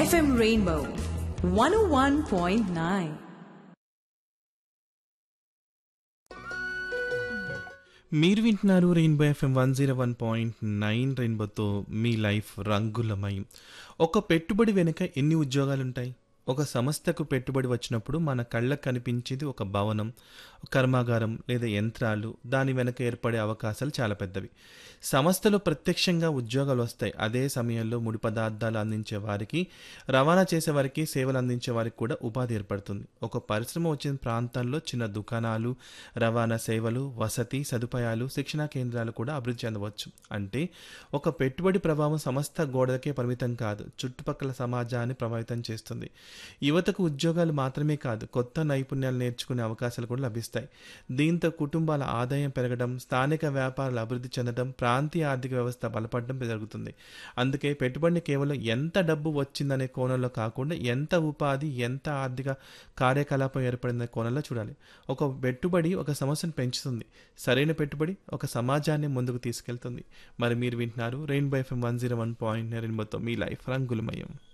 FM Rainbow 101.9. మీరు వింటున్నారు rainbow FM one zero one point nine రెయిన్బోతో మీ లైఫ్ రంగులమయం ఒక పెట్టుబడి వెనుక ఎన్ని ఉద్యోగాలుంటాయి ఒక సంస్థకు పెట్టుబడి వచ్చినప్పుడు మన కళ్ళకు కనిపించేది ఒక భవనం కర్మాగారం లేదా యంత్రాలు దాని వెనక ఏర్పడే అవకాశాలు చాలా పెద్దవి సంస్థలో ప్రత్యక్షంగా ఉద్యోగాలు వస్తాయి అదే సమయంలో ముడి పదార్థాలు అందించే వారికి రవాణా చేసే వారికి సేవలు అందించే వారికి కూడా ఉపాధి ఏర్పడుతుంది ఒక పరిశ్రమ వచ్చిన ప్రాంతాల్లో చిన్న దుకాణాలు రవాణా సేవలు వసతి సదుపాయాలు శిక్షణా కేంద్రాలు కూడా అభివృద్ధి చెందవచ్చు అంటే ఒక పెట్టుబడి ప్రభావం సంస్థ గోడలకే పరిమితం కాదు చుట్టుపక్కల సమాజాన్ని ప్రభావితం చేస్తుంది యువతకు ఉద్యోగాలు మాత్రమే కాదు కొత్త నైపుణ్యాలు నేర్చుకునే అవకాశాలు కూడా లభిస్తాయి దీంతో కుటుంబాల ఆదాయం పెరగడం స్థానిక వ్యాపారాలు అభివృద్ధి చెందడం ప్రాంతీయ ఆర్థిక వ్యవస్థ బలపడడం జరుగుతుంది అందుకే పెట్టుబడిని కేవలం ఎంత డబ్బు వచ్చిందనే కోణంలో కాకుండా ఎంత ఉపాధి ఎంత ఆర్థిక కార్యకలాపం ఏర్పడిందనే కోణంలో చూడాలి ఒక పెట్టుబడి ఒక సమస్యను పెంచుతుంది సరైన పెట్టుబడి ఒక సమాజాన్ని ముందుకు తీసుకెళ్తుంది మరి మీరు వింటున్నారు rainbow FM one zero one point రెయిన్బోతో మీ లైఫ్ రంగులమయం